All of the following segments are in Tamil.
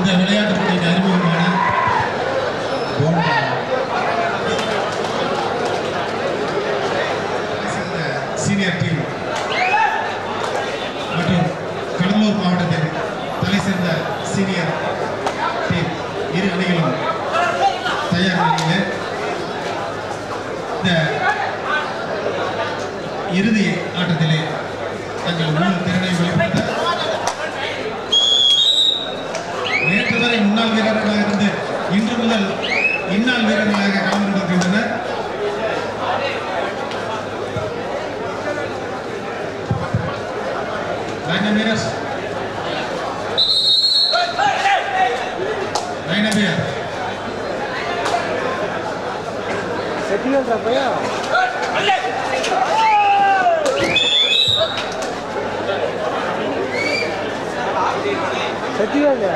இந்த விளையாட்டு போட்டியின் அறிமுகமான போண்டா சேர்ந்த சீனியர் டீம் மற்றும் கடலூர் மாவட்டத்தின் தலை சேர்ந்த சீனியர் டீம் இரு அணிகளும் தயார் நிலையில் இந்த இறுதி ஆட்டத்திலே தங்கள் முழு திறனை வெளிப்படுத்த நேற்று வரை முன்னாள் வீரர்களாக இருந்து இன்று முதல் இந்நாள் வீரர்களாக களமிறங்குகின்றனர் Dynamics. Dynamics. செட்டில்டா பையா செட்டில்டா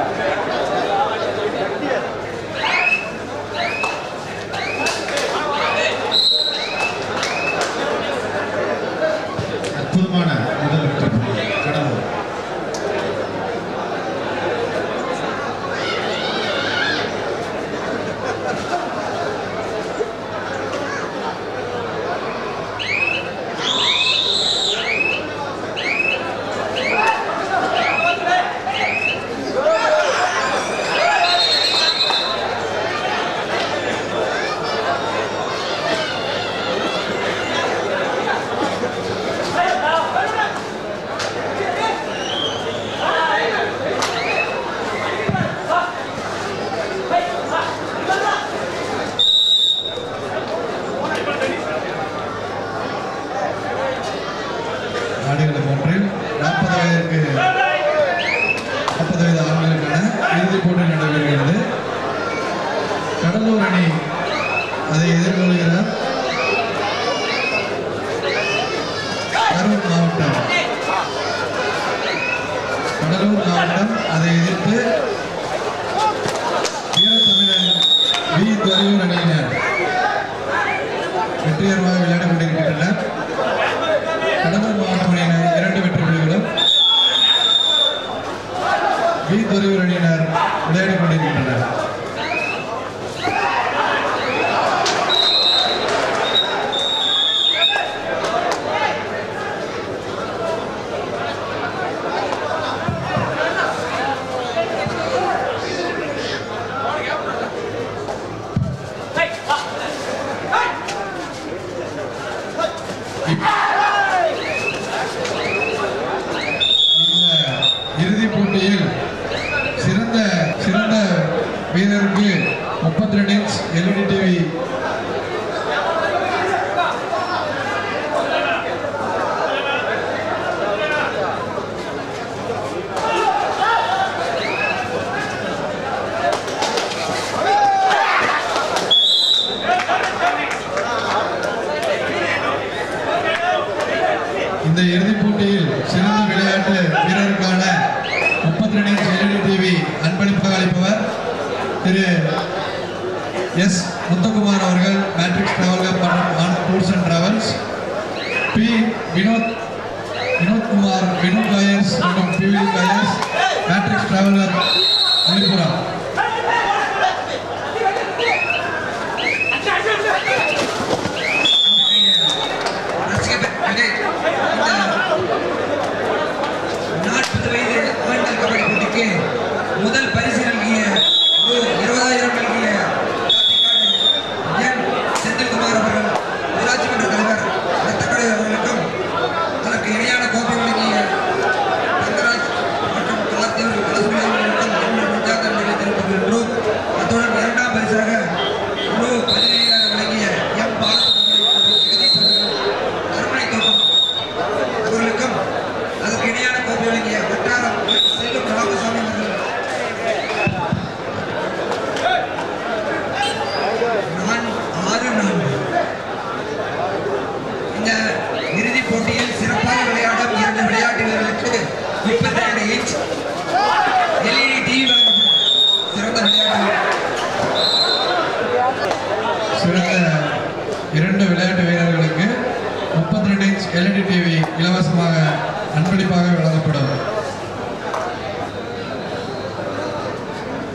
அற்புதமான முதல் வெற்றி புள்ளி கடலூர் ஆடுகளம் ஒன்றில் நாற்பது வயதிற்கு நாற்பது வயது ஆண்களுக்கான இறுதிப் போட்டி நடைபெறுகிறது கடலூர் அணி அதை எதிர்கொள்கிறார் கரூர் மாவட்டம் கடலூர் மாவட்டம் அதை எதிர்த்து வீரத்தமிழன் வி துறையூர் அணியினர் வெற்றிகரமாக விளையாடிக் கொண்டிருக்கின்றனர் கடலூர் மாவட்ட அணியினர் இரண்டு வெற்றி புள்ளிகளும் வி துறையூர் அணியினர் விளையாடிக் கொண்டிருக்கின்றனர் இந்த இறுதிப் போட்டியில் சிறந்த சிறந்த வீரருக்கு முப்பத்தி ரெண்டு இன்ச் எல்இடி டிவி இந்த இறுதிப் போட்டியில் சிறந்த விளையாட்டு வீரருக்கான முப்பத்தி ரெண்டு இன்ச் எல்இடி டிவி அன்பளிப்பாக அளிப்பவர் திரு எஸ் முத்தகுமார் அவர்கள் மேட்ரிக்ஸ் டிராவல் கப் மற்றும் Anand tours and travels P Vinod Vinothkumar Vinod காயர்ஸ் மற்றும் பிவி காயர்ஸ் மேட்ரிக்ஸ் டிராவலர் விழுப்புரம் நாற்பது வயது ஆண்கள் கபடி போட்டிக்கு முதல் பரிசு நல்கிய ரூ. இருபதாயிரம் நல்கிய என் செந்தில்குமார் அவர்கள் ஊராட்சி மன்ற தலைவர் ரத்தக்கடை அவர்களுக்கும் அதற்கு இணையான கோப்பை வழங்கிய தங்கராஜ் மற்றும் கார்த்திக் கலசுமணி அவர்களுக்கும் என்னுடைய நெஞ்சார்ந்த நன்றிகளை தெரிவித்துக் கொள்கின்றோம் அத்துடன் இரண்டாம் பரிசாக ரூ. பதினைந்தாயிரம் வழங்கிய எம் பாலசுப்ரமணியம் ஜெகதீஷ் அவர்கள் கருமனை தோட்டம் அவர்களுக்கும் அதற்கு இணையான கோப்பை வழங்கிய வட்டாரம் செல்லும் ராமசாமி அவர்கள் நான் ஆறு நான்கு இந்த இறுதிப் போட்டியில் சிறப்பாக விளையாடும் இரண்டு விளையாட்டு வீரர்களுக்கு முப்பத்தி ரெண்டு இன்ச் எல்இடி டிவி வழங்கப்படும் சிறந்த விளையாட்டு சிறந்த இரண்டு விளையாட்டு வீரர்களுக்கு முப்பத்தி ரெண்டு இன்ச் எல்இடி டிவி இலவசமாக அன்பளிப்பாக வழங்கப்படும்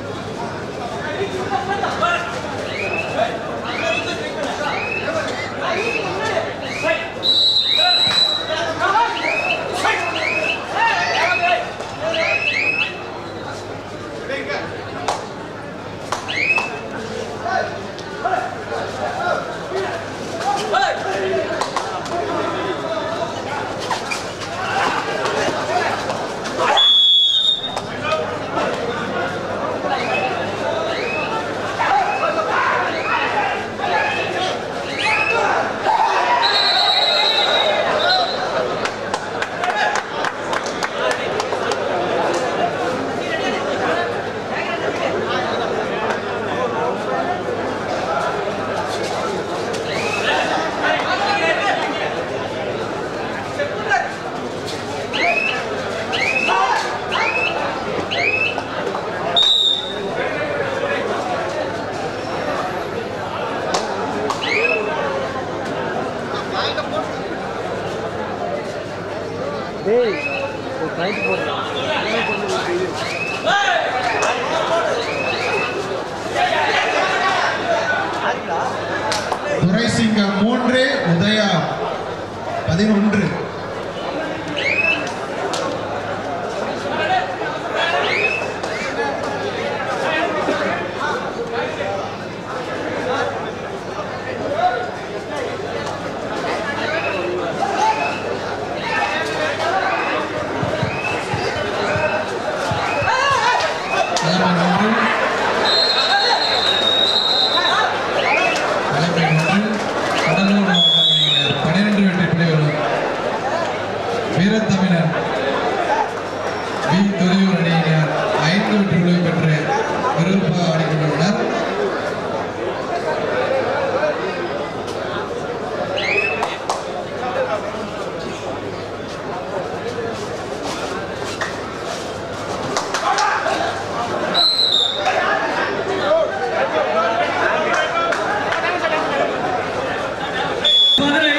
நைட்டு போடலாம் துரைசிங்கம் மூன்று உதயா பதினொன்று தலைமை ஒன்று தலைமை ஒன்று கடலூர் மாவட்ட அணியினர் பனிரெண்டு வெற்றி புள்ளிகளும் வீரத்தமிழர் வி தொலியூர் அணியினர் ஐந்து வெற்றி புள்ளிகள் பெற்று விருப்பாக ஆடிக்கொண்டுள்ளனர் மதுரை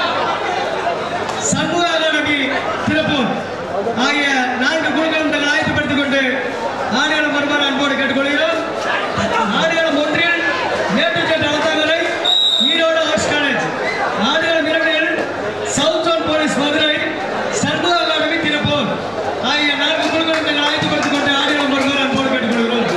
சண்முக அகாடமி திருப்பூர் ஆகிய நான்கு குழுக்களும் தங்கள் ஆயத்தப்படுத்திக் கொண்டு ஆடுகளம் வருமாறு அன்போடு கேட்டுக்கொள்கிறோம் ஆடுகளம் ஒன்றில் மேட்டுச்சேட் அலத்தாங்கரை ஈரோடு ஆர்ட்ஸ் காலேஜ் ஆடுகளம் இரண்டில் south zone police Madurai Shanmuga academy Tiruppur ஆகிய நான்கு குழுக்களும் தங்கள் ஆயத்தப்படுத்திக் கொண்டு ஆடுகளம் வருமாறு அன்போடு கேட்டுக்கொள்கிறோம்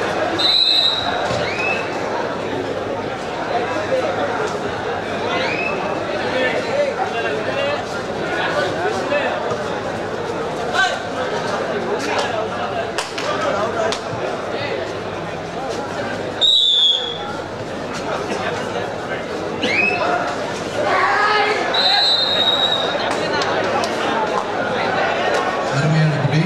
அருமையான புடி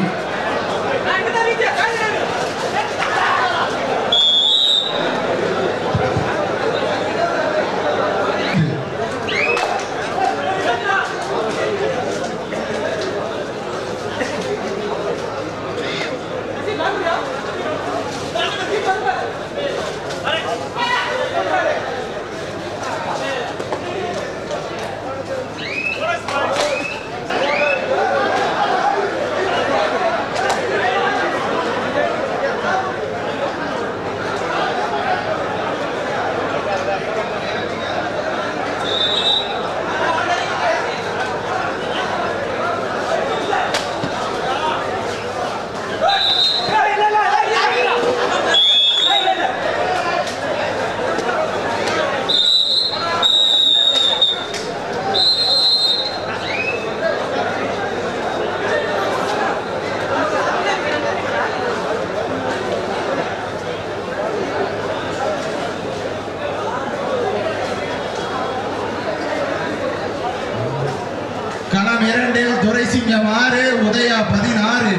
களம் இரண்டில் துரைசிங்கம் ஆறு உதயா பதினாறு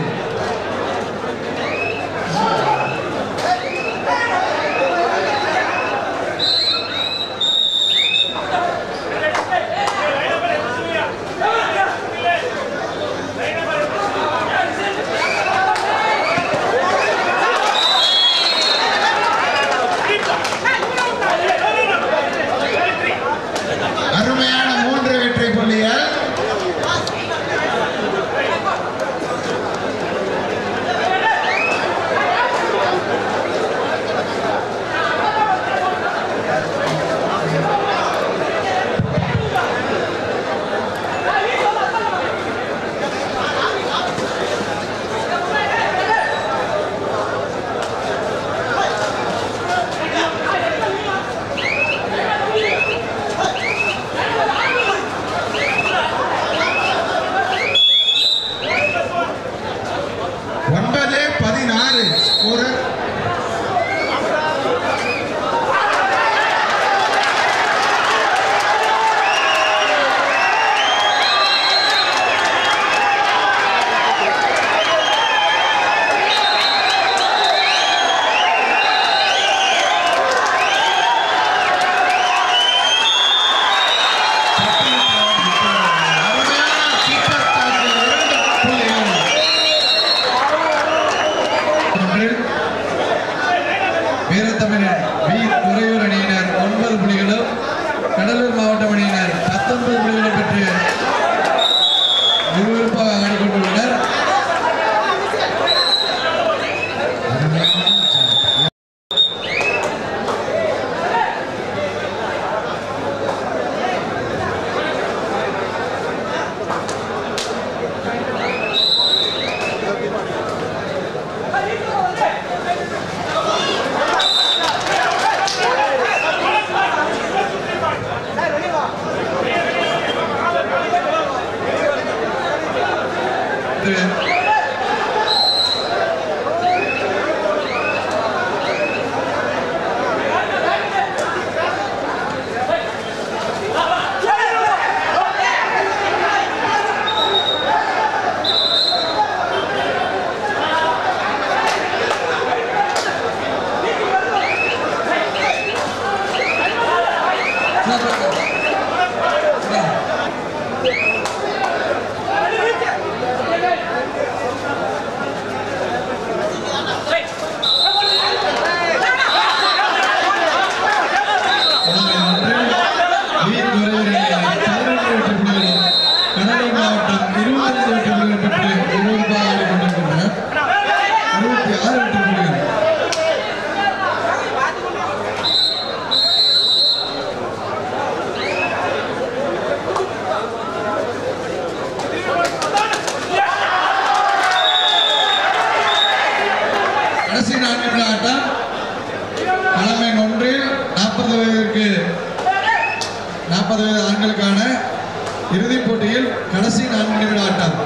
அருமையான மூன்று வெற்றி புள்ளிகள் ஒன்பது பதினாறு ஸ்கோர் அருமையான சூப்பர் ஸ்டார் இரண்டு புள்ளிகள் ஒன்றில் வீரத்தமிழர் வி துறையூர் அணியினர் ஒன்பது புள்ளிகளும் கடலூர் மாவட்ட அணியினர் பத்தொன்பது புள்ளிகளும் பெற்று விறுவிறுப்பாக ஆடிக்கொண்டுள்ளனர் நிமிட ஆட்டம் தலைமை ஒன்றில் நாற்பது வயதிற்கு நாற்பது வயது ஆண்களுக்கான இறுதிப் போட்டியில் கடைசி நான்கு நிமிட ஆட்டம்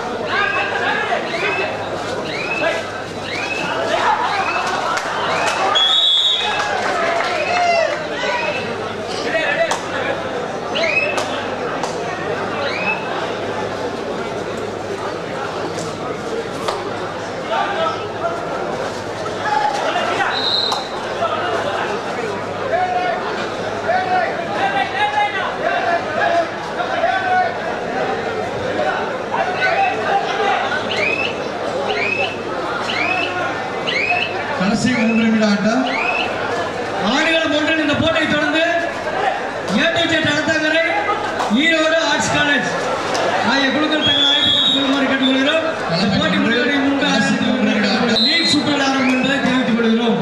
கடைசி மூன்று நிமிட ஆட்டம் ஆடுகளம் ஒன்றில் இந்த போட்டியை தொடர்ந்து ஏடிஜே நடத்தாங்கரை ஈரோடு ஆர்ட்ஸ் காலேஜ் ஆகிய குழுக்கள் தங்கள் அழைப்பு கொள்ளுமாறு கேட்டுக்கொள்கிறோம் இந்த போட்டி முடிவடையும் முன்பு அரசு லீக் சுற்றுலா ஆரம்பம் என்பதை தெரிவித்துக் கொள்கிறோம்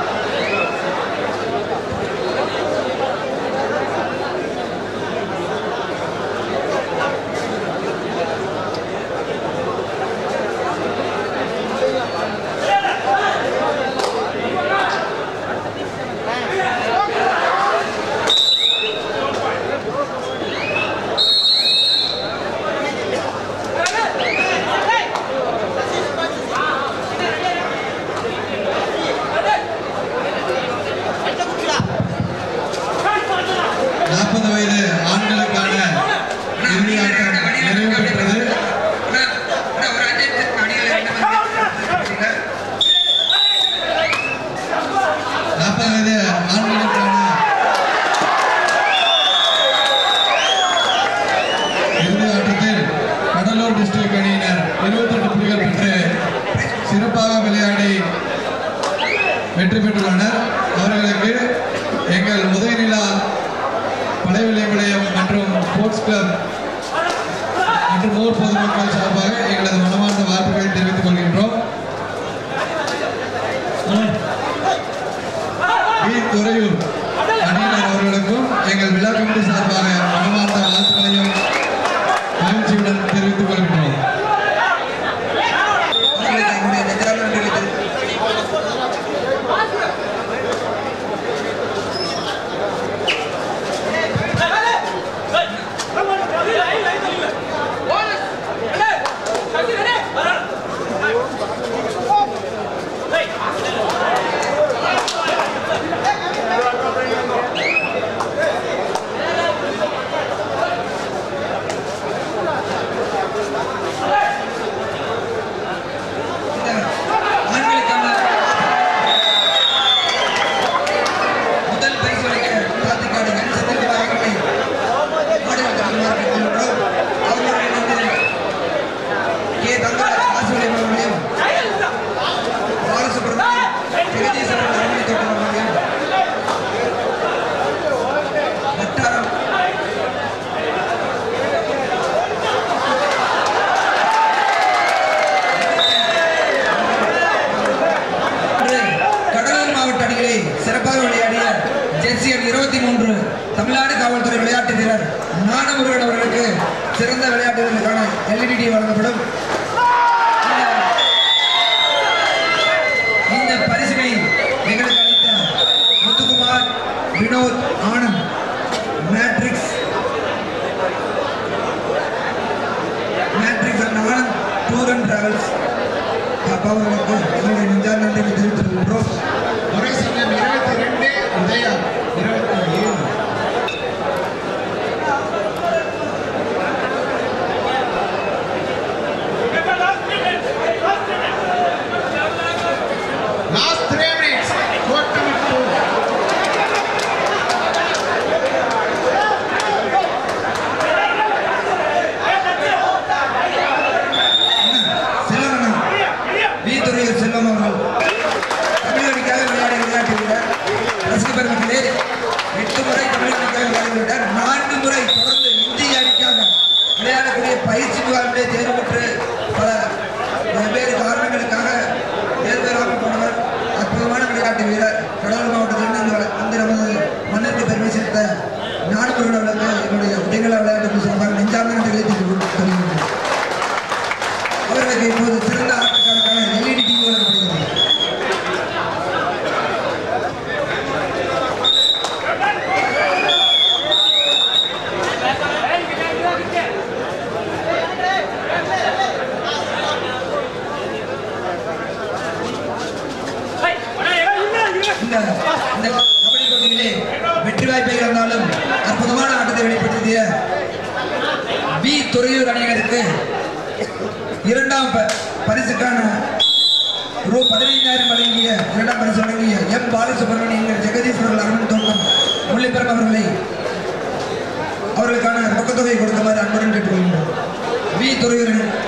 நாற்பது வயது ஆண்களுக்கான இறுதி ஆட்டம் நிறைவு பெற்றது அண்ணா, அண்ணா, ஒரு அஞ்சு நிமிஷத்துக்கு அணிகள் ரெண்டு பேரும் நாற்பது வயது ஆண்களுக்கான இறுதி ஆட்டத்தில் கடலூர் டிஸ்ட்ரிக்ட் அணியினர் இருபத்தெட்டு புள்ளிகள் பெற்று சிறப்பாக விளையாடி வெற்றி பெற்றுள்ளனர் அவர்களுக்கு எங்கள் உதயநிலா படைவிளையம் மற்றும் ஸ்போர்ட்ஸ் கிளப் மற்றும் ஊர் பொதுமக்கள் சார்பாக எங்களது மனமார்ந்த வாழ்த்துக்களை தெரிவித்துக் கொள்கின்றோம் வி துறையூர் அணியினர் அவர்களுக்கும் எங்கள் விழா கமிட்டி சார்பாக மனமார்ந்த வாழ்த்துக்களையும் மகிழ்ச்சியுடன் தெரிவித்துக் கொள்கின்றோம் அவர்களுக்கு என்னுடைய நெஞ்சார்ந்த நன்றிகளை தெரிவித்துக் ஆண்களுக்கான முதல் பரிசு வழங்க காத்துக்காடு கணேசத்திற்கு அவர்களை ஆடுகள் தலைவராக கேட்டுக்கொள்கிறோம். அவர்களுடைய வந்து கே. தங்கராஜ் ஆசிரியர் அவர்களையும் பாலசுப்ரமணியம் ஜெகதீசன் அரண்மனை தோட்டம் அவர்களையும் வட்டாரம் இன்று கடலூர் மாவட்ட அணிகளை சிறப்பாக விளையாடிய ஜெர்சி அணி இருபத்தி மூன்று தமிழ்நாடு காவல்துறை விளையாட்டு வீரர் ஞானமுருகன் அவர்களுக்கு சிறந்த விளையாட்டு வீரர்களுக்கான எல்இடி வழங்கப்படும் இந்த- இந்த பரிசினை எங்களுக்கு அளித்த Muthukumar Vinod Anand Matrix Matrix and Anand tour and travels அவர்களுக்கு எங்களுடைய நெஞ்சார் நன்றியை தெரிவித்துக் கொள்கிறோம் ஒரே சமயம் இருபத்தி ரெண்டு உதயா இருபத்தி ஏழு last three minutes code number two Selvamanan V Thuraiyur Selvam அவர்கள் தமிழகடிக்காக விளையாடிய விளையாட்டு வீரர் ரசிக பெருமக்களே எட்டு முறை தமிழகடிக்காக விளையாடி விட்டார் நான்கு முறை தொடர்ந்து இந்திய அணிக்காக விளையாடக்கூடிய பயிற்சி முகாமிலே தேர்வு பெற்று பல வெவ்வேறு காரணங்களுக்காக தேர்வு பெறாமல் போனவர் அற்புதமான விளையாட்டு வீரர் கடலூர் மாவட்டத்திலிருந்து இந்த விளை- இந்த நமது மண்ணிற்கு பெருமை சேர்த்த ஞானமுருகன் அவர்களுக்கு என்னுடைய உதயநிலா விளையாட்டு குழு சார்பாக நெஞ்சார்ந்த நன்றிகளை தெரிவித்துக் கொள்கிறேன் அவர்களுக்கு இப்போது சிறந்த ஆட்டக்காரருக்கான எல்இடி டிவி வழங்கப்படுகிறது இரண்டாம் ப- பரிசுக்கான ரூ பதினைந்தாயிரம் வழங்கிய இரண்டாம் பரிசு வழங்கிய எம் பாலசுப்ரமணியன் ஜெகதீஸ்வரர்கள் அரவன் தோட்டம் முள்ளிப்பெரும் அவர்களை அவர்களுக்கான ரொக்கத்தொகை கொடுக்குமாறு அன்புடன் கேட்டுக்கொள்கிறோம் வி துறையூரின்